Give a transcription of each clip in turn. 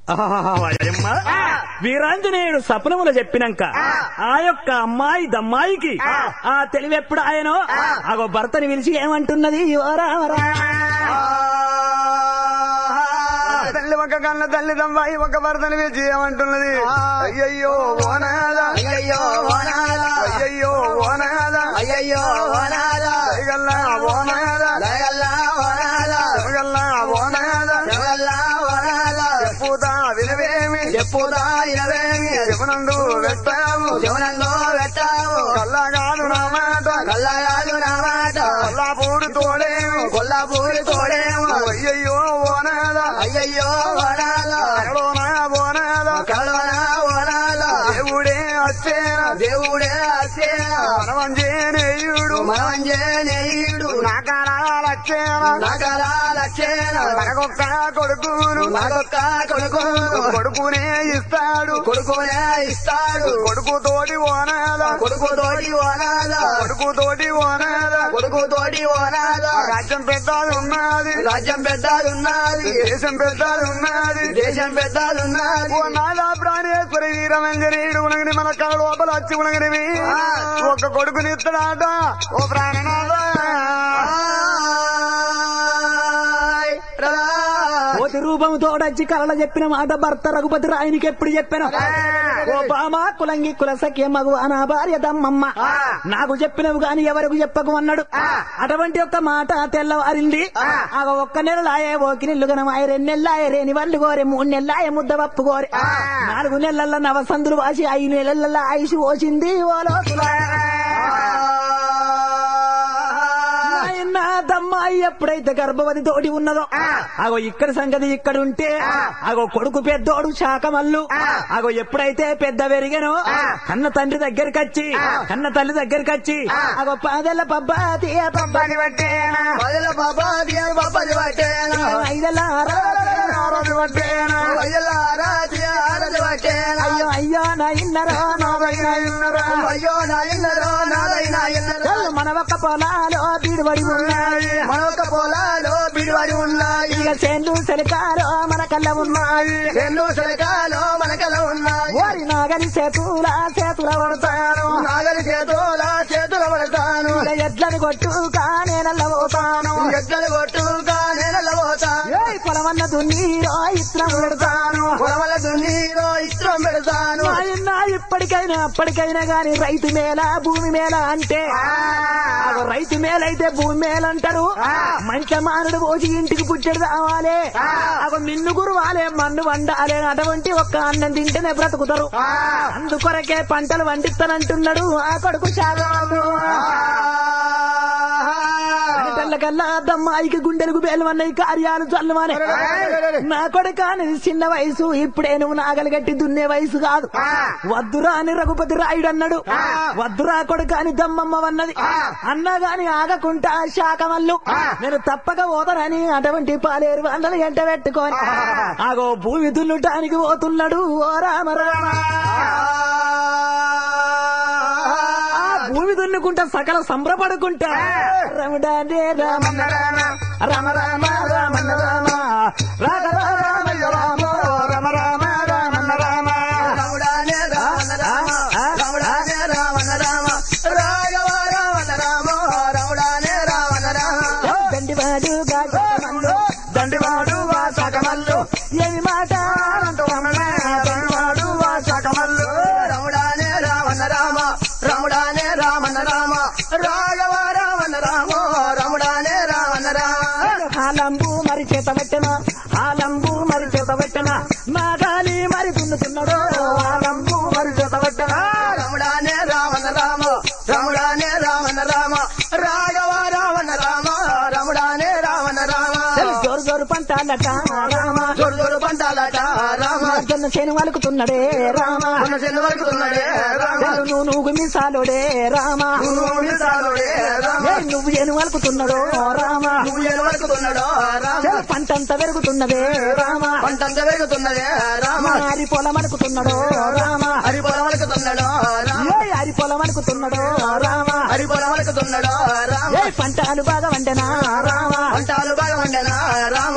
ఆహాహాహాయమ్మ. వీరాంజనేయుడు సపనములు చెప్పినాక ఆ యొక్క అమ్మాయి దమ్మాయికి ఆ తెలివెప్పుడు ఆయనో ఆగో భర్తని పిలిచి ఏమంటున్నది ఓ రామ రామ. తల్లి ఒక కన్న తల్లి దమ్మాయి ఒక భర్తని పిలిచి ఏమంటున్నది అయ్యయ్యో ఓనాద అయ్యయ్యో ఓనాల అయ్యయ్యో ఓనాద అయ్యయ్యో ఓనాల దయగల్లా ఓనాద దయగల్లా ఓనాల దయగల్లా ఓనాద దయగల్లా ఓనాల పూత వినవేమి చెప్పుదా ఇనవేమి శివనందు వెట్టాము శివనంలో పెట్టావు కల్లాగాను నా మాట కల్లగాడు నా మాట కల్లాపూడి తోడేము కొల్లాపూరి తోడేమో అయ్యయ్యో ఓనాద అయ్యయ్యో ఓనాల కడలోనా ఓనాద కలవనా ఓనాల దేవుడే వచ్చేనా దేవుడే అసేన మనమంజేనేయుడు మనమంజనేయుడు నాకారాలచ్చేనా నగరా లక్షేన మనకొక్క కొడుకును మరొక్క కొడుకు కొడుకునే ఇస్తాడు కొడుకునే ఇస్తాడు కొడుకు తోటి ఓనాద కొడుకు తోటి ఓనాల కొడుకు తోటి ఓనాద కొడుకు తోటి ఓనాల రాజ్యం పెద్దది ఉన్నది రాజ్యం పెద్దలున్నది దేశం పెద్దది ఉన్నది దేశం పెద్దలున్నది ఓ నాదా ప్రాణేశ్వరి వీరమంజనీయుడు ఉనగని మన కళ లోపల వచ్చి ఉనగనివి ఒక కొడుకుని ఇస్తాడాట ఓ ప్రాణనాథ ఆయ్ రా. కోతి రూపము తోడచ్చి కలల చెప్పిన మాట భర్త రఘుపతి రాయనికి ఎప్పుడు చెప్పాను ఓ బామ కులంగి కుల సఖ్య మగు నా భార్య దమ్మమ్మ నాకు చెప్పినవు గాని ఎవరికి చెప్పకు అన్నాడు అటువంటి ఒక మాట తెల్లవారింది ఆగ ఒక్క నెలలాయే ఓకి నిల్లు గనమాయ రెండు నెలలాయే రేని వాళ్ళు కోరే మూడు నెలలాయే ముద్ద పప్పు కోరే నాలుగు నెలల నవసందులు వాసి ఐదు నెలల ఆయుష్ పోసింది ఓ నాయన దమ్మాయి ఎప్పుడైతే గర్భవతి తోటి ఉన్నదో అగో ఇక్కడ సంగతి ఇక్కడ ఉంటే అగో కొడుకు పెద్దోడు శాకమల్లు అగో ఎప్పుడైతే పెద్ద పెరిగానో కన్న తండ్రి దగ్గరికి వచ్చి కన్న తల్లి దగ్గరికి వచ్చి అగో పాదెల్ల పబ్బా తీయ పబ్బని పట్టేనా వదల బాబా దియ బాబాని పట్టేనా ఐదెల్ల ఆరాధన పట్టేనా వదల రాజు ఆరది పట్టేనా అయ్యో అయ్యో నా ఇన్నరో నాదైన ఇన్నరా అయ్యో నా ఇన్నరో నాదైనా ఇన్నరో మన ఒక్క పొలాలో బీడుబడి ఉన్నాయి మనొక పొలాలు బిడివాడి ఉన్నాయి ఇక చేన్లు సెలకాలో మన కళ్ళ ఉన్నాయి రెండు శరకాలు మనకల ఉన్నాయి ఓరి నాగలి చేతుల చేతుల పడతాను నాగలి చేతుల చేతుల పడతాను ఇక ఎడ్లను కొట్టుగా నేనల్ల పోతాను ఎద్దలు కొట్టుగా నేను పోతాను ఏయ్ పొలమన్న దున్నీరో ఇత్రం పెడతాను పొలవల దున్నీరో ఇష్టం పెడతాను నాయన ఇప్పటికైనా అప్పటికైనా గాని రైతు మేల భూమి మేల అంటే అగో రైతు మేలైతే భూమి మేల అంటారు మంచి మానుడు పోసి ఇంటికి పుట్టడు రావాలే అగో నిన్ను గురువాలే మన్ను వండాలే అటువంటి ఒక్క అన్నం తింటేనే బ్రతుకుతారు అందుకొరకే పంటలు వండిస్తానంటున్నాడు ఆ కొడుకు చాగాడు కల్లా దమ్మాయికి గుండెలకు బేలమన్నాయి కార్యాలు చల్లమనే నా కొడుక అనేది చిన్న వయసు ఇప్పుడే నువ్వు నాగలి గట్టి దున్నే వయసు కాదు వద్దురా అని రఘుపతి రాయుడు అన్నాడు వద్దురా కొడుక అని దమ్మమ్మ అన్నది అన్నా గాని ఆగకుంటా శాఖమల్లు నేను తప్పక పోతానని అటువంటి పాలేరు వాళ్ళని ఎంట పెట్టుకొని ఆగో భూమి దున్నుటానికి పోతున్నాడు ఓ రామ రామ ఆ భూమి దున్నుకుంటా సకల సంబరపడుకుంటా రమడానే రామ రామ రామ రామ రామ రామ రామ రామ రామ రామ రామ రామ రాముడానే రావణ రామ రాముడానే రావణ రామ రాఘవ రావణ రామ రాముడానే రావణ రామ దండివాడు గాజమల్లు దండివాడు వాసకమల్లు ఏమి మాట దండివాడు వాసకమల్లు రాముడానే రావణ రామ రాముడానే రావణ రామ రాఘవ రావణ రామ రాముడానే రావణ రామ హాలంబు మరి చేత పెట్టన హాలంబు మరి చేత పెట్టన మా గాలి మరి దున్నుతున్నాడు హాలంబు మరి చేత పెట్టన రాముడానే రావణ రామ రాముడానే రావణ రామ రాఘవ రావణ రామ రాముడానే రావణ రామ జోరు జోరు పంటాలట రామ జోడు జోడు పంటాలట రామ జొన్న చేను వలుకుతున్నాడే రామ మన చెల్లు వరకుతున్నాడే రామ చెల్లు నువ్వు నువ్వు మిసాలోడే రామ నువ్వు మిసాలుడే రామ ఏ నువ్వు ఏను వలుకుతున్నాడో రామ నువ్వు ఎలు వరకుతున్నాడో రామ చెల్లు పంటంతా పెరుగుతున్నదే రామ పంటంత పెరుగుతున్నదే రామ అరి పొలం అనుకుతున్నాడో రామ హరి పొలం వరకుతున్నాడో రామ ఏ అరి పొలం అనుకుతున్నాడో రామ హరి పొలం వరకుతున్నాడో రామ ఏ పంటలు బాగా వండెనా రామ పంటాలు బాగా వండెనా రామ పొట్ట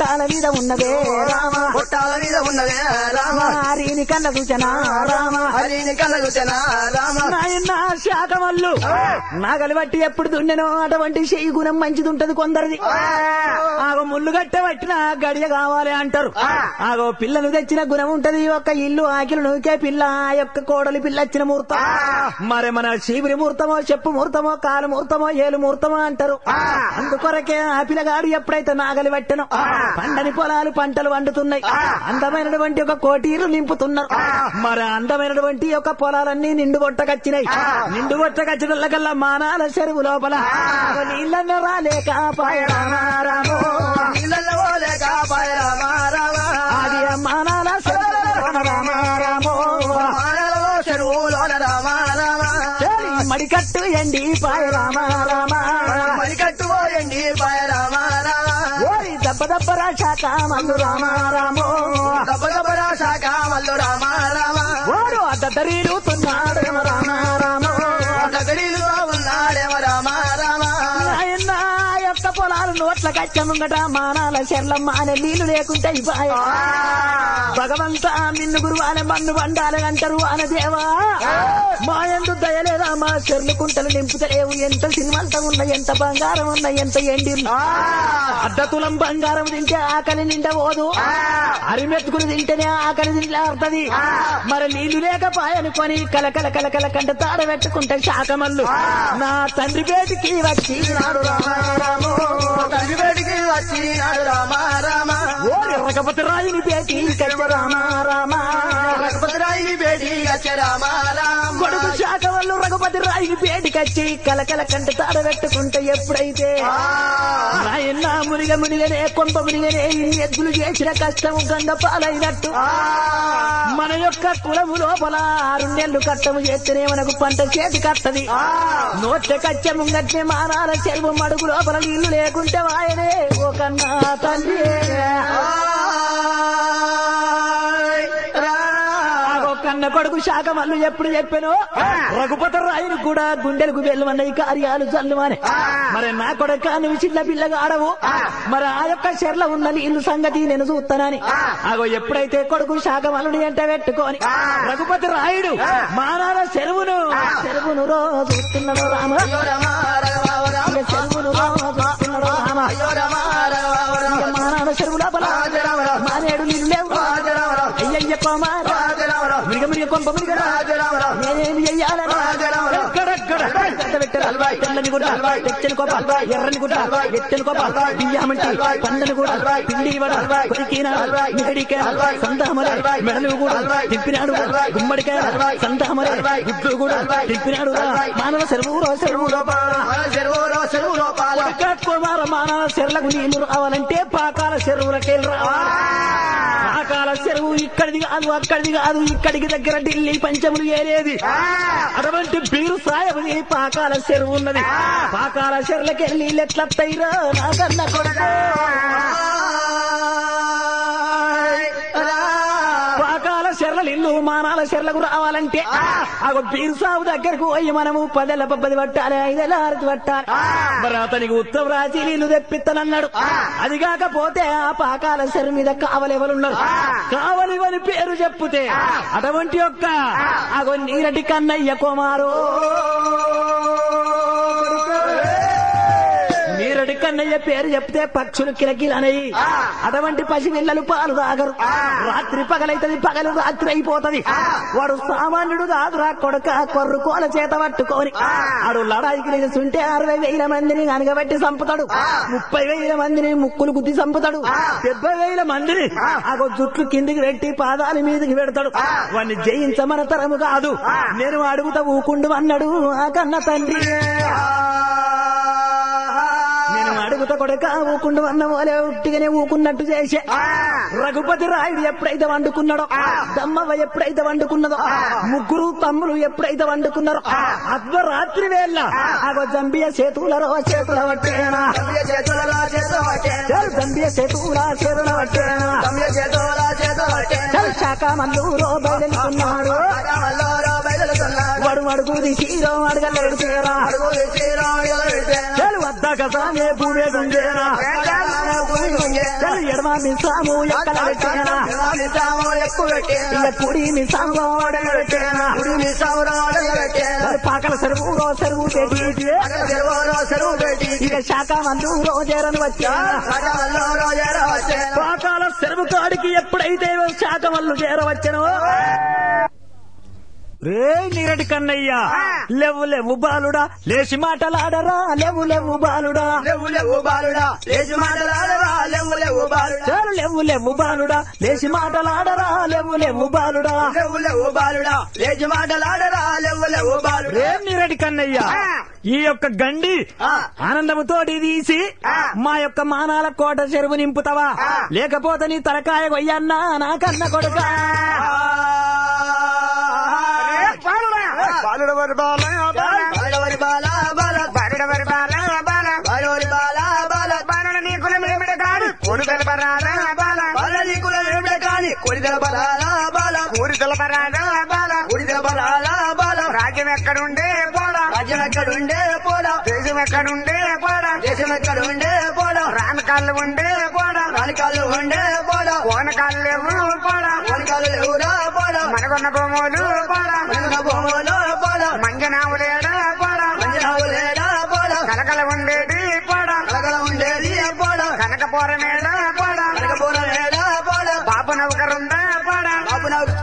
పుట్టాల మీద ఉన్నదే రామ పుట్టాల మీద ఉన్నదే రామ హరిని కన్న సూచన రామ హరిని కళ్ళ చూసిన రామ నాయన శాఖమల్లు నాగలి బట్టి ఎప్పుడు దున్నెనో అటువంటి చెయ్యి గుణం మంచిదుంటది కొందరిది ఆగో ముళ్ళు గట్ట పట్టిన గడియ కావాలి అంటారు ఆగో పిల్లను తెచ్చిన గుణం ఉంటది ఒక ఇల్లు ఆకిలు నూకే పిల్ల ఆ యొక్క కోడలి పిల్ల వచ్చిన ముహూర్తం మరి మన చీపురి ముహూర్తమో చెప్పు ముహూర్తమో కాలు ముహూర్తమో ఏలు ముహూర్తమో అంటారు అందుకొరకే ఆ పిల్లగాడు ఎప్పుడైతే నాగలి పట్టను పండని పొలాలు పంటలు వండుతున్నాయి అందమైనటువంటి ఒక కోటీరు నింపుతున్నారు మరి అందమైనటువంటి ఒక పొలాలన్నీ నిండు బొట్టకచ్చినాయి నిండు బొట్టకచ్చినకల్లా మానాల చెరువు లోపల నీళ్ళన్న రాలేక పాయ రామ రామో. నీళ్ళల్లో పోలే కాపాయ రామ రామ ఆది మానాల చెరువు రామ రామో మానవ చెరువులోన రామ రామ మడికట్టు ఎండి పాయ రామ రామ మరికట్టు పోయండి పాయ రామ రామ ఓరి దెబ్బ దెబ్బరా శాఖ మల్లు రామ రామో దబ్బ దబ్బరా శాఖ మల్లు రామ రామ ఓరు అద్దరీలుతున్నాడు రామ రామో గడిలో ఉన్నాడేమ రామ రామ నాయన యొక్క పొలాలు నోట్ల కచ్చముంగట మానాల శర్లమ్మ అనే నీళ్లు లేకుంటే ఇవ్వాయ భగవంత నిన్ను గురువాలే మన్ను వండాలి అంటారు అన దేవా మా ఎందు దయలేదా మా చెర్లు కుంటలు నింపుతలేవు ఎంత సినిమాలతో ఉన్న ఎంత బంగారం ఉన్న ఎంత ఎండి ఉన్న. అర్ధతులం బంగారం తింటే ఆకలి నిండబోదు అరిమెత్తుకుని తింటేనే ఆకలి తింటాడుతుంది మరి నీళ్లు లేకపాయనుకొని కలకల కలకల కంట తాడ పెట్టుకుంటే శాకమల్లు నా తండ్రి పేటికి వచ్చి నాడు రామారాము తండ్రి బయటికి వచ్చినాడు రామ రామ ఓ రకపతి రాయుని పేటి కచ్చ రామారామ రఘుపతి రాయి బేటి గచ్చ రామ రామ కొడుకు శాకవల్లు రఘుపతి రాయుని పేటి కచ్చి కలకల కంట తాడ పెట్టుకుంటే ఎప్పుడైతే నాయన మునిగ మునిగనే కొంప మునిగనే ఇన్ని ఎద్దులు చేసిన కష్టం గంగ పాలైనట్టు మన యొక్క కులము లోపల ఆరు నెలలు కట్టము చేస్తేనే మనకు పంట చేతి కట్టది నోట్ల కచ్చ ముంగట్నే మానాల చెరువు మడుగు లోపల నీళ్లు లేకుంటే వాయనే ఓ కన్నా తండ్రి ఆగో కన్న కొడుకు శాఖ మల్లు ఎప్పుడు చెప్పాను రఘుపతి రాయుని కూడా గుండెలకు వెళ్ళమన్నాయి కార్యాలు చల్లుమని మరి నా కొడుక నువ్వు చిన్న పిల్లగా ఆడవు మరి ఆ యొక్క చెర్ల ఉన్న నీళ్ళు సంగతి నేను చూస్తానని ఆగో ఎప్పుడైతే కొడుకు శాఖ మల్లుని ఎంట పెట్టుకొని రఘుపతి రాయుడు మానాల చెరువును చెరువును రోజు చూస్తున్నాడు రామ ఇక చెరువును రోజు చూస్తున్నాడు రామ ఇక మానాల చెరువు లోపల మానేడు నీళ్ళు లేవు అయ్యయ్య కోమార మిరిగ మిరిగ కొంప మిరిగ నేనేమి చెయ్యాలని ఎక్కడెక్కడ గడ్డ పెట్టారు తెల్లని గుడ్డ తెచ్చని కోప ఎర్రని గుడ్డ ఎత్తని కోప బియ్యమంటి పందని కూడా పిండి వడ కొరికినాడు మిగడికాయ సంతామరే మెడలు కూడా తిప్పినాడు గుమ్మడికాయ సంతామరే గుడ్లు కూడా తిప్పినాడు మానవ చెరువు చెరువు కుమార మానవ చెరువులకు నీళ్లు రావాలంటే పాకాల చెరువులకెళ్ళి రావాలి పాకాల చెరువు ఇక్కడిది కాదు అక్కడిది కాదు ఇక్కడికి దగ్గర ఢిల్లీ పంచములు ఏరేది అటువంటి బీరు సాయముది పాకాల చెరువు ఉన్నది పాకాల చెరువులకెళ్ళి నీళ్ళు ఎట్లా తైరా నాకన్నా కొడుకు పాకాల చెర్ల ఇల్లు మానాల చెర్లకు రావాలంటే ఆ బీరు సాగు దగ్గరకు పోయి మనము పదెల పబ్బది పట్టాలి ఐదెల ఆరతి పట్టాలి మరి అతనికి ఉత్తమ రాజీ నీళ్లు తెప్పిస్తానన్నాడు అది కాకపోతే ఆ పాకాల చెరు మీద కావలెవరున్నారు కావలివని పేరు చెప్పుతే అటువంటి యొక్క అగో నీరటి కన్నయ్య కుమారు నీరటి కన్నయ్య పేరు చెప్తే పక్షులు కిలకిలనయి అటువంటి పసిపిల్లలు పాలు తాగరు రాత్రి పగలైతది పగలు రాత్రి అయిపోతది వాడు సామాన్యుడు కాదురా కొడుక కొర్రు కోల చేత పట్టుకొని ఆడు లడాయికి నిలుచుంటే అరవై వేల మందిని అనగబెట్టి చంపుతాడు ముప్పై వేల మందిని ముక్కులు గుద్ది చంపుతాడు డెబ్బై వేల మందిని ఆ జుట్లు కిందికి పెట్టి పాదాల మీదకి పెడతాడు వాడిని జయించమన తరము కాదు నేను అడుగుతా ఊకుండు అన్నాడు ఆ కన్న తండ్రి నేను అడుగుతా కొడక ఊకుండు అన్న వాళ్ళే ఉట్టిగానే ఊకున్నట్టు చేసే రఘుపతి రాయుడు ఎప్పుడైతే వండుకున్నాడో దమ్మవ్వ ఎప్పుడైతే వండుకున్నదో ముగ్గురు తమ్ములు ఎప్పుడైతే వండుకున్నారో అర్ధరాత్రి వేళ ఆగో జంబియ చేతులలో చేతుల పట్టేనా చల్ జంబియ చేతుల చేతుల పట్టేనా చల్ శాఖ మల్లూరో బయలుకున్నాడు వాడు అడుగు తీసిరో అడగల పెడితేరా అడుగులు చీరాడు చలు వద్దాక సాగే భూమే గుంజేరా చలు ఎడమ మిసాము ఎక్కల పెట్టేరా ఎక్కువ పెట్టేనా ఇక కుడి మిసాము అడగ పెట్టేరా గుడి మీ సౌరాడు పెట్టేనా చలు పాకల సరువు రో సరువు తెచ్చి చెరువు చెరువు పెట్టి ఇక శాఖ మందు రోజేరని వచ్చా సకాలంలో రోజారా వచ్చేనా పాకాల సెరువు కాడికి ఎప్పుడైతే శాఖ వల్లు చేరవచ్చనో రే నీరటి కన్నయ్య లేవు లేవు బాలుడా లేచి మాటలాడరా లేవు లేవు బాలుడా లేవు లేవు బాలుడా లేచి మాటలాడరా లేవు లేవు బాలుడా చాలు లేవు లేవు బాలుడా లేచి మాటలాడరా లేవు లేవు బాలుడా లేవు లేవు బాలుడా లేచి మాటలాడరా లేవు లేవు బాలుడా రే నీరటి కన్నయ్య ఈ యొక్క గండి ఆ. ఆనందముతోటి తీసి మా యొక్క మానాల కోట చెరువు నింపుతావా లేకపోతే నీ తలకాయ కొయ్యన్నా నా కన్న కొడుక బాలుడ వరి బాల బాల బాలవరి బాల బాల బాలుడ వరి బాల బాల బాలవరి బాల బాల బాలుడ నీ కులం ఏమిటి కాదు కొడు తెలపరాదా బాల బాల నీకుల ఏమిటే కాని కొడిదల బలాల బాల ఊరి తెలపరాదా బాల కొడిదల బలాల బాల రాజ్యం ఎక్కడుండే పోడా రాజ్యం ఎక్కడుండే పోడా దేశం ఎక్కడుండే పోడా దేశం ఎక్కడుండే పోడా రానకాళ్ళు ఉండే పోడా రాలికాళ్ళు ఉండే పోడా ఓనకాళ్ళు లేవు పోడా ఓనికాలు లేవురా పోడా మనకున్న భూములు పోడా మనకున్న భూములో పోడా మంజనావులేడా పోడా మంజరావు లేడా పోడా కలకల ఉండేది పోడా కలకల ఉండేది పోడా కనకపురమేడా పోడా కనకపూర లేడా పోడా పాప నౌకరుందా పోడా బాబు నాకు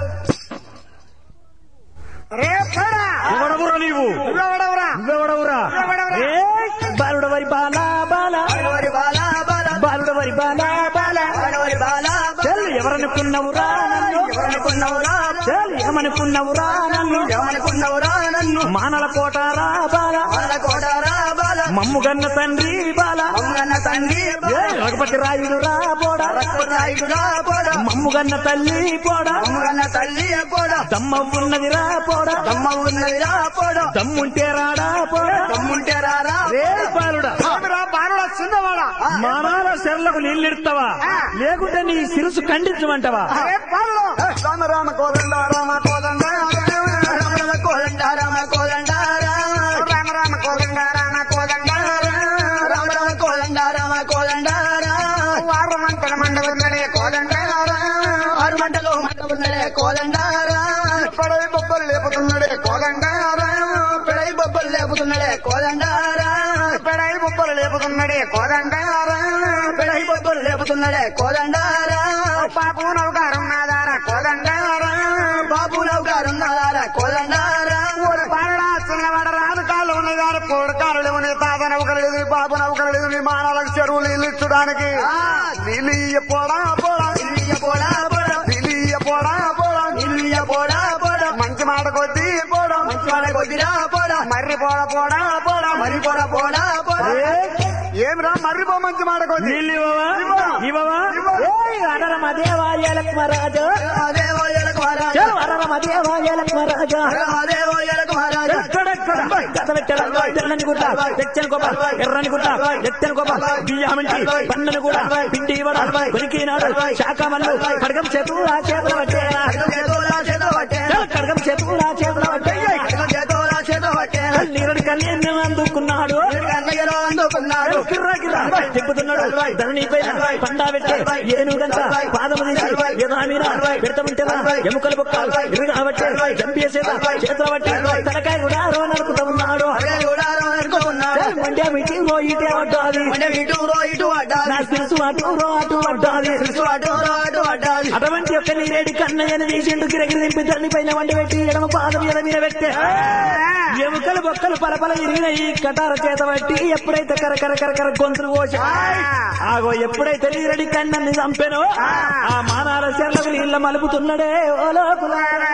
రే పోడా ఎవడవురా నీవు నువ్వెవడవురా? నువ్వెవడవురా నువ్వెవడవురా? ఏ బాలుడవరి బాల బాల బాలవరి బాల బాల బాలుడవరి బాల బాల బాలవరి బాల బాల చల్ ఎవరనుకున్నవురా నన్ను ఎవరనుకున్నావురా చల్ ఏమనుకున్నవురా నన్ను ఏమనుకున్నావురా నన్ను మానల కోటారా బాల బాల కోటారా బాల మమ్ముగన్న తండ్రి బాల అమ్మగన్న తండ్రి ఏ రఘుపతి రాయుడు రా పోడా రాయుడురా పోడా మమ్ముగన్న తల్లి పోడా అమ్మగన్న తల్లి పోడా దమ్మ ఉన్నది రా పోడా దమ్మ ఉన్నదిరా పోడా దమ్ముంటే రాడా పోడా దమ్ముంటే రారా రే బాలుడా ఏమిరా బాలుడా చిన్నవాడా మానాల సెర్లకు నీళ్ళిడతావా లేకుంటే నీ శిరసు ఖండించమంటావా రే బాలుడు రామ రామ కోదండ రామ కోదండ రామ రామ కోదండ రామ కోదండ రామ రామ కోదండ రామ కోదండ రామ రామ కోదండ రామ కోదండ వారు మంటల మండవన్నడే కోదండ ఆరు మంటలు మంట ఉన్నడే కోదండ పడవి బొబ్బలు లేపుతున్నడే కోదండ పిడై బొబ్బలు లేపుతున్నాడే కోదండ పడవి బొబ్బలు లేపుతున్నడే కోదండ పిడై బొబ్బలు లేపుతున్నాడే కోదండ పాపు నౌకారం నాదార కోదండ బాబు నౌకారున్నారా కోదండ ఊరు పారడా చిన్నవాడ రాదు కాళ్ళు ఉన్నాయి వారు పోడు కాళ్ళు ఉన్నాయి తాత నౌకలు లేదు బాబు నౌకలు లేదు మీ మానాలకు చెరువులు నీళ్ళు ఇచ్చడానికి నీళ్ళు ఇయ్య పోడా పోడా పోడా పోడా నీళ్ళు ఇయ్య పోడా పోడా నిల్లు పోడా పోడా మంచి మాట కొద్దీ పోడా మంచి వాడ కొద్దిరా పోడా మర్రి పోడ పోడా పోడా మరి పోడా పోడా పోడా ఏమిరా మర్రి పో మంచి మాట కొద్దీ నీళ్ళు ఇవ్వవా ఇవ్వవా ఏయ్, అరరమ దేవాలయాలకు మహారాజా దేవోయలకు మహారాజా చల్ అరరమ దేవాలయాలకు మహారాజా దేవోయలకు మహారాజా ఎక్కడెక్కడ గత పెట్టెల తెల్లని గుడ్డ తెచ్చని గొప్ప ఎర్రని గుడ్డ ఎత్తని గొప్ప బియ్యామింటి పన్నని కూడా పిండి ఇవ్వడం కొరికినాడు శాఖమల్లు ఖడ్గం చేతులా చేతుల పట్టేనా చేతోలా చేత పట్టే చల్ ఖడ్గం చేతులా చేతుల పట్టేయ్ చేతోలా చేత పట్టే చల్ నీరుడి కన్నీ అందుకున్నాడు కన్నయ్యలో అందుకున్నాడు కిర్రా కిర్రా తిప్పుతున్నాడు ధరణి పైన పండా పెట్టే ఏనుగంత పాదము తీసి యథా మీద పెడతముంటే ఎముకలు బొక్క ఇరుగా బట్టే చంపేసేత చేతుల బట్టి తలకాయ కూడా రో నరుకుతా ఉన్నాడు అదే కూడా అనుకున్నాడు మండే మిటి రో ఇటే పడ్డాది అంటే ఇటు రో ఇటు పడ్డాది నా తెలుసు అటు రో అటు పడ్డాది ఇటు అటు రో అటు పడ్డాది అటువంటి యొక్క నీరేడి కన్నయ్యని తీసిండు గిరగిరి దింపి ధరణి పైన వండి పెట్టి ఎడమ పాదం ఎడ మీద పెట్టే ఎముకలు బొక్కలు పలపల ఇరిగిన ఈ కటార చేత బట్టి ఎప్పుడైతే కర కర కర కర గొంతులు కోసి ఆగో ఎప్పుడైతే నీరడి కన్నన్ని చంపెనో ఆ మానాల చెర్లకు నీళ్ళ మలుపుతున్నాడే ఓ లోపల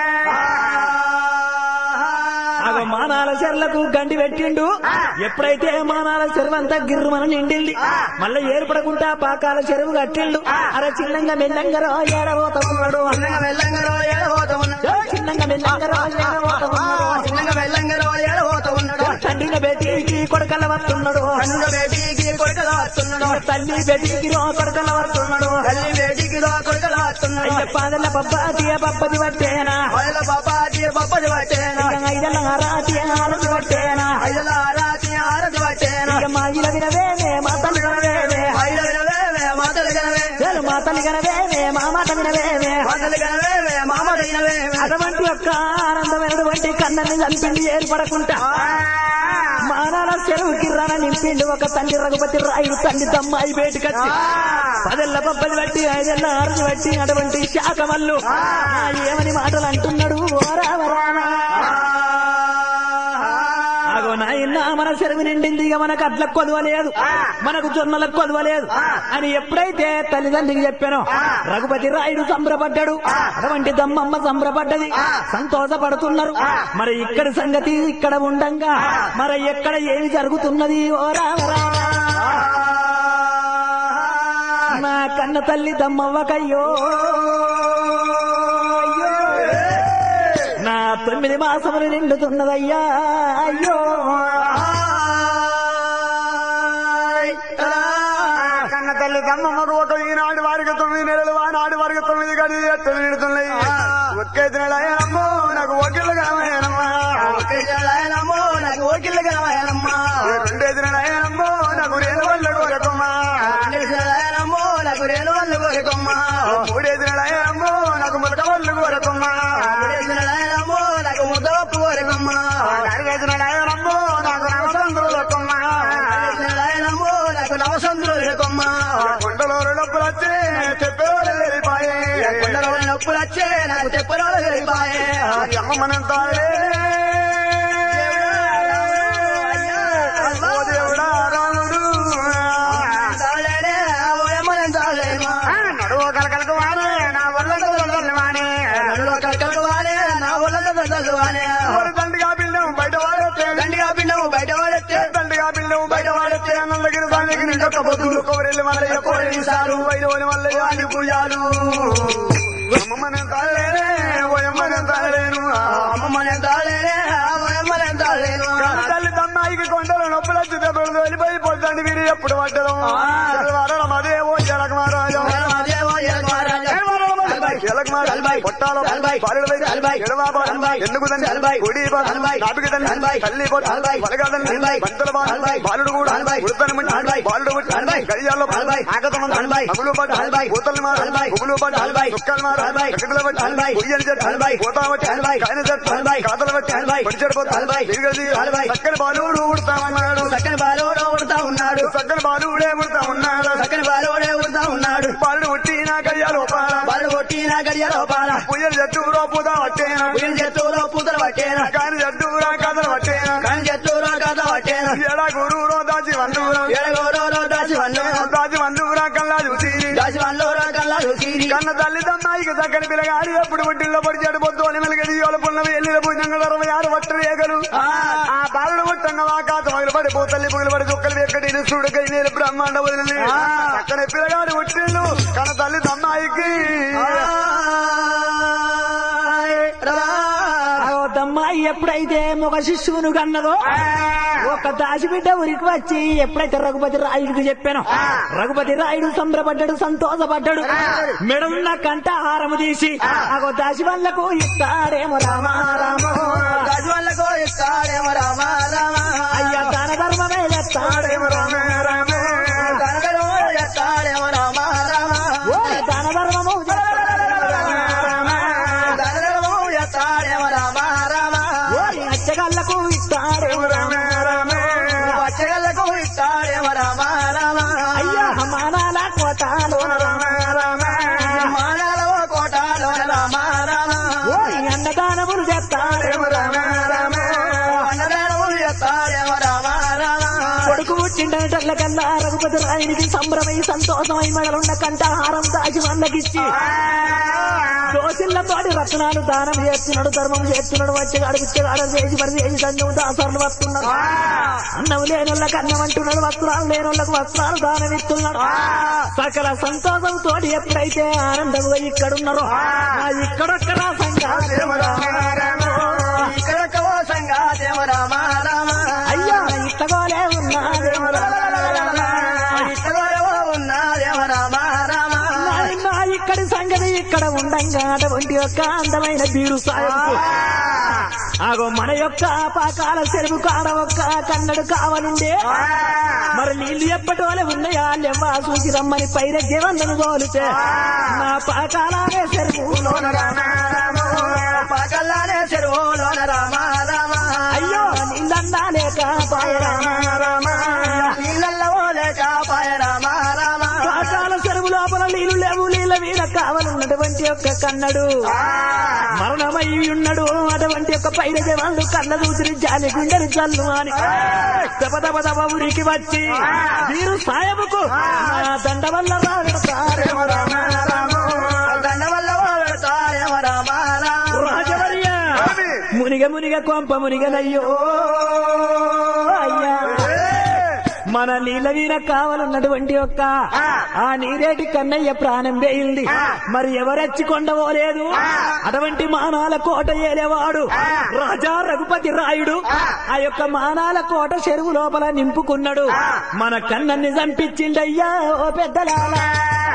ఆగో మానాల చెర్లకు గండి పెట్టిండు ఎప్పుడైతే మానాల చెరువు అంతా గిర్రుమని నిండింది మళ్ళీ ఏర్పడకుండా పాకాల చెరువు కట్టిండు అరే చిన్నంగా మెల్లంగా రో ఏడబోతున్నాడు చిన్నగా వెళ్ళంగా రో ఏడబోతా ఉన్నాడు చిన్నంగా మెల్లంగా రో ఏడబోతున్నాడు చిన్నగా వెళ్ళంగా రో ఏడబోతా ఉన్నాడు తండ్రిన బేటీకి కొడకల వస్తున్నాడు కన్నుల బేటీకి కొడుకలా వస్తున్నాడు తల్లి బేటీకి రో కొడకల వస్తున్నాడు తల్లి బేటీకి రో కొడుకలా వస్తున్నాడు అయ్య పాదల పబ్బాతి పబ్బది పట్టేనా మొదల పాపాటి పప్పది పట్టేనా ఐదల హరాతి మామాట వినవేమే మాటలు కనవేమే మామట వినవేమే అటువంటి యొక్క ఆనందమైనటువంటి కన్నని చంపిండి ఏర్పడకుండా మానాల చెరువు కిర్రాన నింపిండు ఒక తండ్రి రఘుపతి రాయుడు తండ్రి తమ్మాయి బయటకొచ్చి పదెల్ల పబ్బది బట్టి ఐదెల్ల ఆరుది బట్టి అటువంటి శాఖమల్లు ఏమని మాటలు అంటున్నాడు ఓ రామ రామ. ఆగో నాయన మన చెరువు నిండింది ఇక మనకు అట్ల కొదవలేదు మనకు జొన్నలకు కొదవలేదు అని ఎప్పుడైతే తల్లిదండ్రికి చెప్పానో రఘుపతి రాయుడు సంబరపడ్డాడు అటువంటి దమ్మమ్మ సంబరపడ్డది సంతోషపడుతున్నారు మరి ఇక్కడి సంగతి ఇక్కడ ఉండంగా మరి ఎక్కడ ఏమి జరుగుతున్నది ఓ రామ రామ. నా కన్న తల్లి దమ్మవ్వకయ్యో అయ్యో. నా తొమ్మిది మాసములు నిండుతున్నదయ్యా అయ్యో కన్న తల్లి తమ్మమ్మకు ఒక ఈనాడు వారికి తొమ్మిది నెలలు ఆనాడు వారికి తొమ్మిది గడి ఎత్తులు నిడుతున్నాయి ఒకే నెల అమ్మో నాకు ఒకేళ్ళు కావాలమ్మా నమో నాకు ఓకిల్ గలమయనమ్మా రెండేది నెల అమ్మో నాకు రేలు వల్ల కోరకమ్మా నమో నాకు రేణు వల్లు కోరికమ్మా మూడేది నెల అమ్మో నాకు ములక వల్ల కోరకమ్మా నమో నాకు ముద్దవప్పు కోరికమ్మా నాలుగేది నెల అమ్మో నాకు నవసంద్రులకమ్మా నమో నాకు నవసంద్రులకమ్మా కొండలో డబ్బులు వచ్చి చెప్పేవాళ్ళు వెళ్ళిపోయే కొండలో నొప్పులు వచ్చే నాకు చెప్పరోలు వెళ్ళిపాయే అమ్మ మనం తాడే ఓ దేవుడా రాముడు తాళేనే ఓయమ్మని తాళేమా నడువ కలకలకు వానే నా వల్ల వానే నన్నులో కక్కలు వానే నా ఒళ్ళంతా చదువానే ఎవరు దండిగా బిల్లం బయట వాడొచ్చే దండిగా పిండము బయట వాడెత్తే దండిగా బిల్లం బయట వాడొచ్చే నందగిరి దానికి నిండొక్క పొద్దులు కోరెల్లి మల్లయ్య కోరెల్లి సారు వైలోని మల్లయ్య అని పూజాలు అమ్మమ్మనే తాళేనే ఓయమ్మనే తాళేను అమ్మమ్మని తాళేనే ఓయమ్మని తాళేను తల్లి తమ్మాయికి కొండలు నొప్పులు వచ్చి దెబ్బలు వెళ్ళిపోయి పొద్దండి వీరి ఎప్పుడు పడ్డదు వాడడం అదే ఓ జలక మహారాజా దేవో యజమారాజా బాలుడు కూడా బాలుడు గడియాల్లో అగులు పడ్డ పూతలు మారు పువ్వులు పడ్డ చుక్కలు మారు కట్టెలు పట్టి పొయ్యలు చెట్టు పోతా పట్టి కాయన చెట్టు కాతలు పట్టి పొడిచెడు పోతా తిరిగది చక్కని బాలుడు ఉడతా ఉన్నాడు చక్కని బాలోడే ఉడతా ఉన్నాడు చక్కని బాలుడే ఉడతా ఉన్నాడు చక్కని బాలోడే ఉడతా ఉన్నాడు బాలుడు ఉట్టి నా గడియాలు బాలు కొట్టి నా గడియ లోపాల పుయ్యలు చెట్టు పూత పట్టేనా ఉయ్యం చెట్టులో పూతలు పట్టేనా కాని చెట్టు కథలు పట్టేనా కాని చెట్టులో కథ పట్టేనా ఎడా గురువులో దాచి వందూరం ఎడగోడలో దాచి వన్ను దాచి వందూరా కల్లా చూసి దాచి వన్లో కల్లా చూసిరి కన్న తల్లి తమ్మాయికి చక్కని పిల్లగాడి ఎప్పుడు ఒడ్డిల్లో పడి చెడు పొద్దు అని మెలగడి యోల పున్నవి ఎల్లిల భుజంగా అరవై ఆరు వట్టలు ఏగలు ఆ బాలుడు పుట్టంగ వాకాత మొదలు పడి పోతల్లి పుగులు పడి చుక్కలు ఎక్కడి సుడుకై నీళ్ళు బ్రహ్మాండ వదిలి చక్కని పిల్లగాడి పుట్టిల్లు కన్న తల్లి తమ్మాయికి అమ్మాయి ఎప్పుడైతే ఒక శిశువును కన్నదో ఒక దాసిబిడ్డ ఉరికి వచ్చి ఎప్పుడైతే రఘుపతి రాయుడికి చెప్పానో రఘుపతి రాయుడు సంబరపడ్డాడు సంతోషపడ్డాడు మెడలున్న కంట హారము తీసి ఆ దాసి వాళ్ళకు ఇస్తాడేమో రామ రామ దాచి వాళ్ళకో ఇస్తాడేమో రామ రామ అయ్యా దాన ధర్మమే చేస్తాడేమో రామ రామ కనకలో చేస్తాడేమో రామ రామ ఓ దాన ధర్మము చేస్తాడేమో రామ రామ. కనకలో చేస్తాడేమో రామ రామ ఓ అచ్చగాళ్ళకు ఇస్తాడేమో రామ రామ పచ్చగళ్ళకు ఇస్తాడేమో రామ రామ అయ్యా మానాల కోటాలో రామ రామ మానాలో కోటాలో రామ రామ ఓ అన్నదానములు చేస్తాడేమో రామ రామ అన్నదానములు చేస్తాడేమో రామ రామ కొడుకు పుట్టిండటల్ల కల్లా రఘుపతి రాయునికి సంభ్రమై సంతోషమై మెడలున్న కంఠహారం దాచి వాళ్ళకిచ్చి దోసిళ్లతోటి రత్నాలు దానం చేస్తున్నాడు ధర్మం చేస్తున్నాడు వచ్చేగాడు పిచ్చగాడు చేసి మరి చేసి సంఘం దాసారులు వస్తున్నారు అన్నం లేనోళ్ళకి అన్నం అంటున్నాడు వస్త్రాలు లేనోళ్ళకి వస్త్రాలు దానం ఇస్తున్నాడు సకల సంతోషం తోటి ఎప్పుడైతే ఆనందంగా ఇక్కడున్నారో ఆ ఇక్కడొక్కడ సంఘాలు ఇక్కడ కోసంగా దేవ రామ రామ అయ్యా ఇట్టగోలే ఉన్నాదేమో ఇక్కడ ఉన్న దేవ రామ రామ నాయనా ఇక్కడి సంఘ సంగతి ఇక్కడ ఉండంగా అటువంటి యొక్క అందమైన బీరు సాయంకు ఆగో మన యొక్క పాకాల చెరువు కాడ ఒక్క కన్నడు కావనుండే మరి నీళ్లు ఎప్పటోలే ఉన్నాయా లెవ్వా సూచి రమ్మని పైన జీవందను తోలితే నా పాకాలనే చెరువులోన పగల్లానే చెరువులోన రామ రామ అయ్యో నీళ్ళన్నా లేక పాయరా నీళ్ళల్లో లేక పాయ రామ రామ పాకాల చెరువు లోపల నీళ్లు లేవు నీళ్ళ వీడ కావాలన్నటువంటి యొక్క కన్నడు మరణమై ఉన్నాడు అటువంటి యొక్క పైన జవాన్లు కళ్ళ దూసిరి జాలి గుండెలు చల్లు అని దెబ్బ దెబ్బ దెబ్బ ఊరికి వచ్చి వీరు సాయముకు నా దండ వల్ల రాగడతారేమో రామ రామ. దండ వల్ల పెడతారేమో రామ రామ రాజవర్య మునిగ మునిగ కొంప మునిగనయ్యో అయ్యా మన నీళ్ళ వీర కావాలన్నటువంటి యొక్క ఆ నీరేటి కన్నయ్య ప్రాణం వేయింది మరి ఎవరెచ్చి కొండవోలేదు అటువంటి మానాల కోట ఏలేవాడు రాజా రఘుపతి రాయుడు ఆ యొక్క మానాల కోట చెరువు లోపల నింపుకున్నాడు మన కన్నన్ని చంపించిండయ్యా ఓ పెద్దలాలా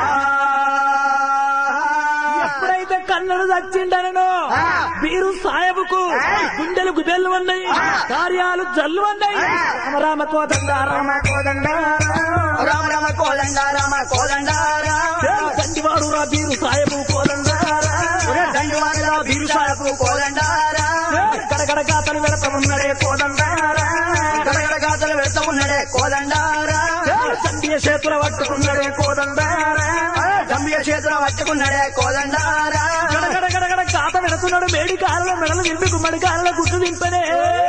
ఎప్పుడైతే కన్నను చచ్చిండనో వీరు సాయబుకు గుండెలు గుబెల్లు ఉన్నాయి కార్యాలు జల్లు ఉన్నాయి రామ కోదండ రామ కోదండ రామ రామ కోదండ రామ కోదండ రామ తండ్రివాడు రా వీరు సాయబు కోదండ దండు వాడరా బీరు సాయపు కోదండ రామ గడగడ గాతలు వెడత ఉన్నాడే కోదండ గడగడ గాతలు పెడతా ఉన్నాడే కోదండ రామ తండ్రి చేతుల పట్టుకున్నాడే కోదండ తంబియ చేతుల పట్టుకున్నాడే కోదండ రామ గడగడ గడగడ గాత వెడుతున్నాడు మేడి కాలలో మెడలు నింపి గుమ్మడి కాలలో గుట్టు దింపనే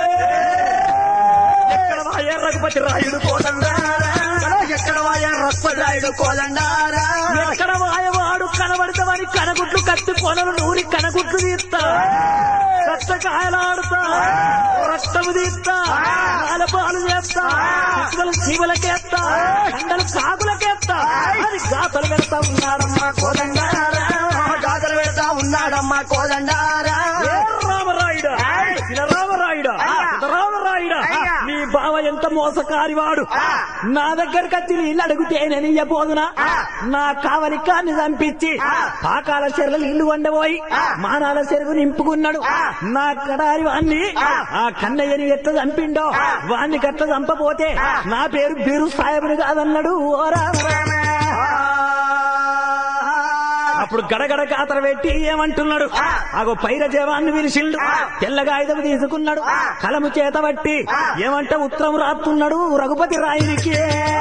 ఎక్కడ వాయే రఘుపతి రాయుడు కోదండ ఎక్కడ వాయా రక్తరాయుడు కోదండ రామ ఎక్కడ వాయవాడు కనబడతామని కనగుట్లు కత్తి కొనలు నూరి కనగుట్లు తీస్తా కష్టకాయలాడుతా రక్తము తీస్తా పాలు చేస్తా కుక్కలు చీమలకేస్తా కండలు కాకులకేస్తా అని గాతలు పెడతా ఉన్నాడమ్మా కోదండారా గాతలు పెడతా ఉన్నాడమ్మా కోదండ రామ ఏ రామరాయుడా ఇలా రామరాయుడా రామరాయుడా నీ బావ ఎంత మోసకారివాడు నా దగ్గరకు వచ్చి నీళ్ళు అడిగితే నేను ఇయ్యబోదునా నా కావలి కాన్ని చంపించి పాకాల చెరువులు నీళ్లు వండబోయి మానాల చెరువు నింపుకున్నాడు నా కడారి వాణ్ణి ఆ కన్నయ్యని ఎట్లా చంపిండో వాణ్ణి గట్ల చంపపోతే నా పేరు బీరు సాయబుని కాదన్నాడు ఓ రామ అప్పుడు గడగడ కాతర పెట్టి ఏమంటున్నాడు అగో పైర జవాన్ని పిలిచిండు తెల్లగా ఆయుధం తీసుకున్నాడు కలము చేత బట్టి ఏమంటే ఉత్తరం రాస్తున్నాడు రఘుపతి రాయునికి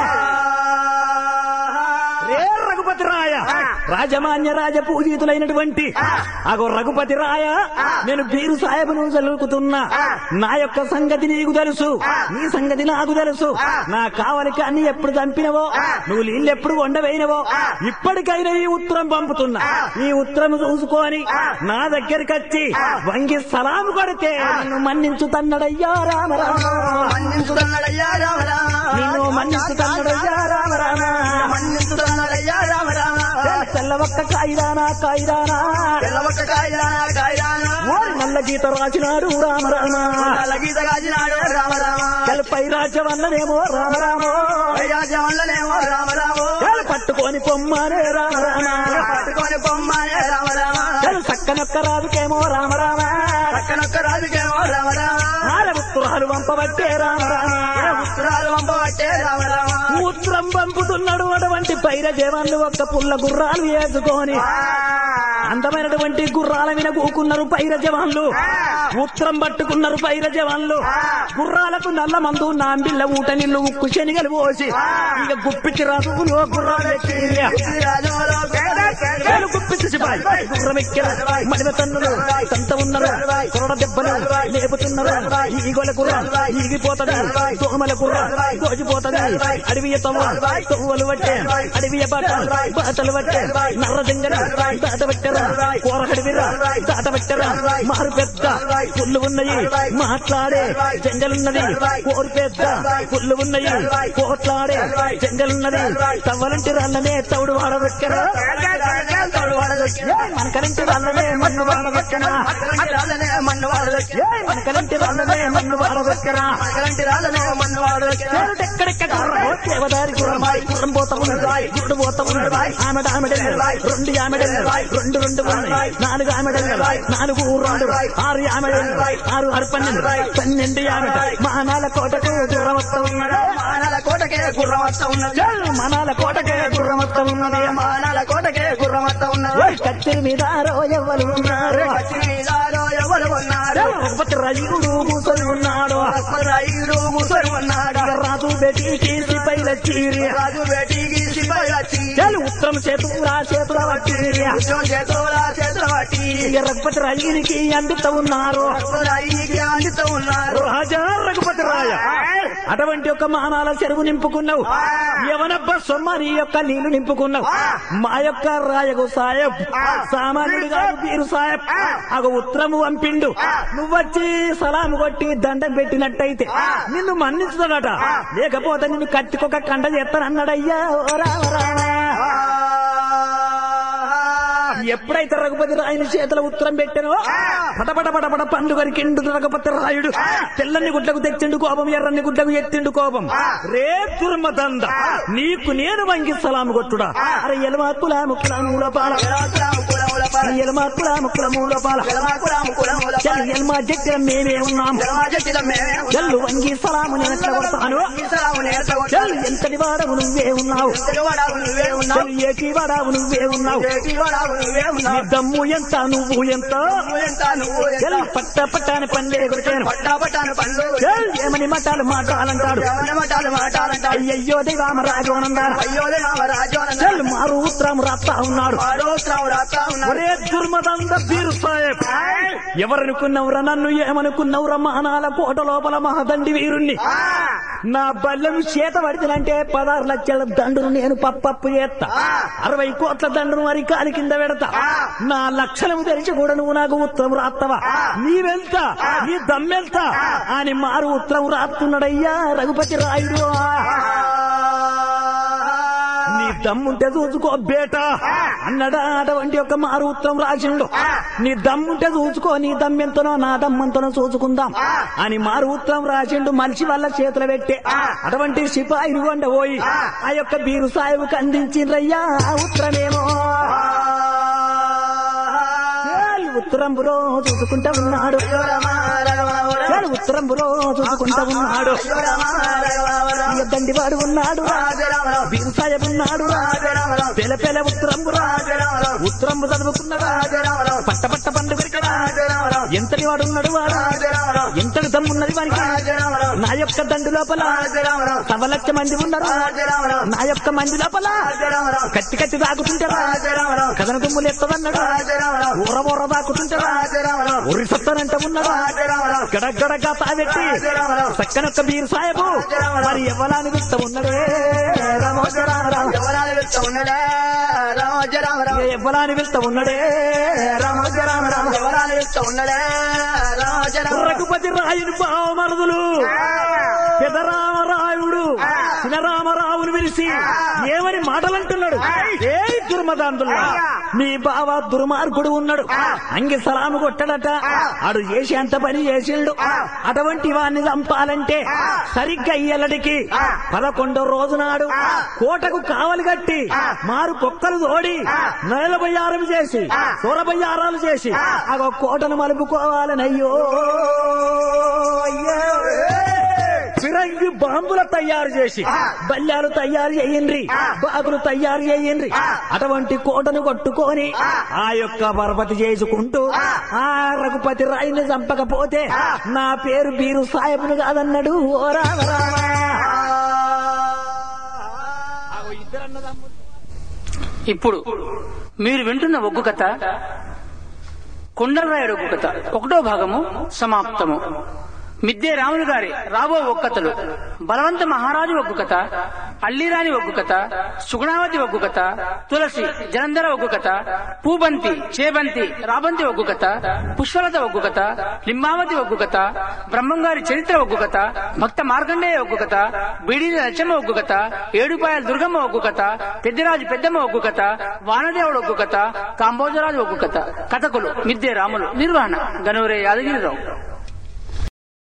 రే రఘుపతి రాయ రాజమాన్య రాజ పూజితులైనటువంటి అగో రఘుపతి రాయ నేను బీరు సాహెబును చదువుకుతున్నా నా యొక్క సంగతి నీకు తెలుసు నీ సంగతి నాకు తెలుసు నా కావలికి అన్ని ఎప్పుడు చంపినవో నువ్వు నీళ్ళు ఎప్పుడు వండవేయినవో ఇప్పటికైనా ఈ ఉత్తరం పంపుతున్నా ఈ ఉత్తరం చూసుకొని నా దగ్గరికి వచ్చి వంగి సలాము కొడితే నిన్ను మన్నించు తన్నడయ్యా రామ రామ మన్నించుదన్నడయ్యా రామ రామ నిన్ను మన్నించు తన్నడయ్యా రామ రామ మన్నించుదన్నడయ్యా రామ రామ తెల్ల ఒక్క కాయిదానా కాయిదానా తెల్లబొక్క కాయదానా కాయదానా ఓరి నల్ల గీత రాసినాడు రామ రామ నల్ల గీత కాచినాడు రామ రామ పై రాజ్యం వల్లనేమో రామ రామ వైరాజ్యం వల్లనేమో రామ రామ తెలు పట్టుకొని పొమ్మనే రామ రామ పట్టుకొని బొమ్మనే రామ రామ తెలు సక్కనొక్క రాజుకేమో రామ రామ పక్కనొక్క రాజుకేమో రామ రామ ఆల ఉత్తరాలు పంపబట్టే రామ రామ ఉత్తరాలు పంపబట్టే రామ రామ ఉత్తరం పంపుతున్నాడు అటువంటి పైర జవాన్లు ఒక్క పుల్ల గుర్రాలు వేసుకొని అందమైనటువంటి గుర్రాల మీద కూకున్నారు పైర జవాన్లు ఉత్తరం పట్టుకున్నారు పైర జవాన్లు గుర్రాలకు నల్ల మందు నాంబిల్ల ఊట నీళ్లు ఉక్కు శనిగలు పోసి ఇక గుప్పిచ్చి రాదు గుర్రాలు ఎక్కిర్రా. వేలు గుప్పిచ్చి సిపాయి గుర్రం ఎక్కిన మడిమ తన్నులు తంత ఉన్నరు కొరడ దెబ్బలు లేపుతున్నారు ఈగోల గుర్రం ఈగిపోతది దోమల గుర్రం దోచిపోతది అడవియ తవ్వ తవ్వలు పట్టే అడవియ బాట బాటలు పట్టే నర్ర దింగలు దాట పెట్టారు కూరగడి విర్ర దాట పెట్టరా మారు పెద్ద పుల్లు ఉన్నాయి మాట్లాడే జంగలున్నది కోరు పెద్ద పుల్లు ఉన్నాయి కోట్లాడే జంగలున్నది తవ్వలంటి రాళ్ళనే తౌడు వాడబెట్టరా మనకలంటి రాళ్ళనే మన్ను వాడబెట్టరా మన్ను వాడదొచ్చి మనకలంటి రాళ్ళనే మన్ను వాడబెట్టరా అలాంటి రాళ్ళనే మన్ను వాడదొచ్చి ఎక్కడెక్కడ దేవదారి గుర్రం గుర్రం పోతా ఉన్నది గుడ్డు పోతా ఉన్నది ఆమెడ ఆమెడెల్లరు రెండు ఆమెడెల్లరు రెండు రెండు ఉన్నాయి నాలుగు ఆమెడెల్లరు నాలుగు రెండు ఆరు ఆమెడెల్లరు ఆరు ఆరు పన్నెండు పన్నెండు ఆమెడ మానాల కోటకు గుర్రం వస్తా ఉన్నది మానాల కోటకే గుర్రమత్త ఉన్నది చల్ మనాల కోటకే గుర్రం వస్తా ఉన్నది మానాల కోటకే గుర్రమత్త ఉన్నది ఓయ్ కత్తిరి మీద ఎవరు ఉన్నారు కచ్చి మీదాలో ఎవరు ఉన్నారు చల్ రఘుపతి రయుడు కూసొని ఉన్నాడు రైలు ముసరు ఉన్నాడు రాజు బెటికి సిపైల చీరి రాజు బేటీకి సిపాయి వచ్చి చల్ ఉత్తరం చేతురా చేతుల వట్టిరి ఉద్యోగం చేతుల చేతుల పట్టి రఘుపతి రయునికి అందుతూ ఉన్నారు రాయికి అందుతూ ఉన్నారు రాజా రఘుపతి రాయ అటువంటి ఒక మానాల చెరువు నింపుకున్నావు యవనబ్బ సొమ్మ నీ యొక్క నీళ్లు నింపుకున్నావు మా యొక్క రాయకు సాయబ్ సామాన్యుడు కాదు వీరు సాయబ్ అగ ఉత్తరము పంపిండు నువ్వొచ్చి సలాము కొట్టి దండం పెట్టినట్టయితే నిన్ను మన్నిస్తాడట లేకపోతే నిన్ను కత్తికొక కండ చేస్తానన్నాడయ్యా ఓ రామ రామ. ఎప్పుడైతే రఘుపతి రాయుని చేతుల ఉత్తరం పెట్టానో పటపట పటపట పండు కొరికిండు రఘుపతి రాయుడు తెల్లని గుడ్లకు తెచ్చిండు కోపం ఎర్రని గుడ్లకు ఎత్తిండు కోపం రే దుర్మదంద నీకు నేను వంగి సలాము కొట్టుడా అరే ఎలమాకుల ముక్కుల మూలపాల ఎలమాకుల ముక్కుల మూలపాల చల్ ఎల్మా జట్టిన మేమే ఉన్నాం చల్లు వంగి సలాము నేను ఎట్లా కొడతాను చల్ ఎంతటి వాడవు నువ్వే ఉన్నావు చల్ ఏటి వాడవు నువ్వే ఉన్నావు నీ దమ్ము ఎంత నువ్వు ఎంత చల్ పట్ట పట్ట అని పండే కొడిచాను చల్ ఏమని మటాలు మాటాలంటాడు అయ్యయ్యో దైవామ రాజు అనందారు చల్ మారు ఉత్తరం రాస్తా ఉన్నాడు ఒరే దుర్మదంద బీరు సాహెబ్ ఎవరనుకున్నవురా నన్ను ఏమనుకున్నవురా మహానాల కోట లోపల మహాదండి వీరుణ్ణి నా బల్లెం చేత పడితేనంటే పదహారు లక్షల దండును నేను పప్పప్పు చేస్తా అరవై కోట్ల దండును మరి కాలి కింద పెడతా నా లక్షలం తెలిసి కూడా నువ్వు నాకు ఉత్తరం రాస్తావా నీవెళ్తా నీ దమ్మెళ్తా అని మారు ఉత్తరం రాస్తున్నాడయ్యా రఘుపతి రాయుడు నీ దమ్ముంటే చూసుకో బేటా అన్నడా అటువంటి ఒక మారు ఉత్తరం రాసిండు నీ దమ్ముంటే చూసుకో నీ దమ్మెంతనో నా దమ్మంతనో చూసుకుందాం అని మారు ఉత్తరం రాసిండు మనిషి వాళ్ళ చేతులు పెట్టే అటువంటి సిపాయిలు కొండ పోయి ఆ యొక్క బీరు సాయిబుకి అందించిండ్రయ్యా ఆ ఉత్తరమేమో ఏయ్, ఉత్తరం బురో చూసుకుంటా ఉన్నాడు ఏయ్, ఉత్తరం బురో చూసుకుంటా ఉన్నాడు ఇక దండివాడు ఉన్నాడు బీరు సాయబ్ ఉన్నాడు పెల పెల ఉత్తరం బురా ఉత్తరం చదువుకున్నాడా పట్ట పట్ట పండు పెరికడా ఎంతటి వాడు ఉన్నాడు వాడు ఎంతటి దమ్మున్నది వానికి నా యొక్క దండు లోపల సవ లక్ష మంది ఉన్నారు నా యొక్క మంది లోపల కత్తి కత్తి దాకుతుంటారా కథన దుమ్ములు ఎత్తదన్నాడు ఊర ఊర దాకుతుంటారా ఉరి సత్తనంట ఉన్నాడు గడగడగా తావెట్టి చక్కనొక్క బీరు సాయబు మరి ఎవరాని విత్త ఉన్నాడే రామోజ రామ రామ. ఏ ఎవరాని విత్త ఉన్నాడే రామోజ రామ రామ. రఘుపతి రాయుని బావమరుదులు పెదరామరాయుడు చినరామరావుని పిలిచి ఏమని మాటలంటున్నాడు ఏ దుర్మదాంతుల్లా మీ బావ దుర్మార్గుడు ఉన్నాడు అంగి సలాము కొట్టడట ఆడు చేసి అంత పని చేసిండు అటువంటి వాడిని చంపాలంటే సరిగ్గా ఇయ్యలడికి పదకొండో రోజు నాడు కోటకు కావలి కట్టి మారు కుక్కలు తోడి నలభయారం చేసి సూరబయ్యారాలు చేసి ఆ కోటను మలుపుకోవాలనయ్యో అయ్యో. ఫిరంగి బాంబుల తయారు చేసి బల్లాలు తయారు చేయండి బాగులు తయారు చేయండి అటువంటి కోటను కొట్టుకొని ఆ యొక్క పరపతి చేసుకుంటూ ఆ రఘుపతి రాయిని చంపకపోతే నా పేరు బీరు సాయబులు కాదన్నాడు ఓ రామ రామ. ఆగో ఇద్దరు అన్నదమ్ములు. ఇప్పుడు మీరు వింటున్న ఒగ్గు కథ కొండలరాయుడు ఒగ్గు కథ ఒకటో భాగము సమాప్తము మిద్దే రాములు గారి రాబో ఒక్కతలు బలవంత మహారాజు ఒగ్గు కథ అల్లిరాని ఒగ్గు కథ సుగుణావతి ఒగ్గు కథ తులసి జలంధర ఒగ్గు కథ పూబంతి చేబంతి రాబంతి ఒగ్గు కథ పుష్పలత ఒగ్గు కథ లింబావతి ఒగ్గు కథ బ్రహ్మంగారి చరిత్ర ఒగ్గు కథ భక్త మార్కండేయ ఒగ్గు కథ బీడీల లచ్చమ్మ ఒగ్గు కథ ఏడుపాయల దుర్గమ్మ ఒగ్గు కథ పెద్దరాజు పెద్దమ్మ ఒగ్గు కథ వానదేవుడు ఒగ్గు కథ కాంబోజరాజు ఒగ్గు కథ కథకులు మిద్దే రాములు నిర్వహణ గనూరే యాదగిరిరావు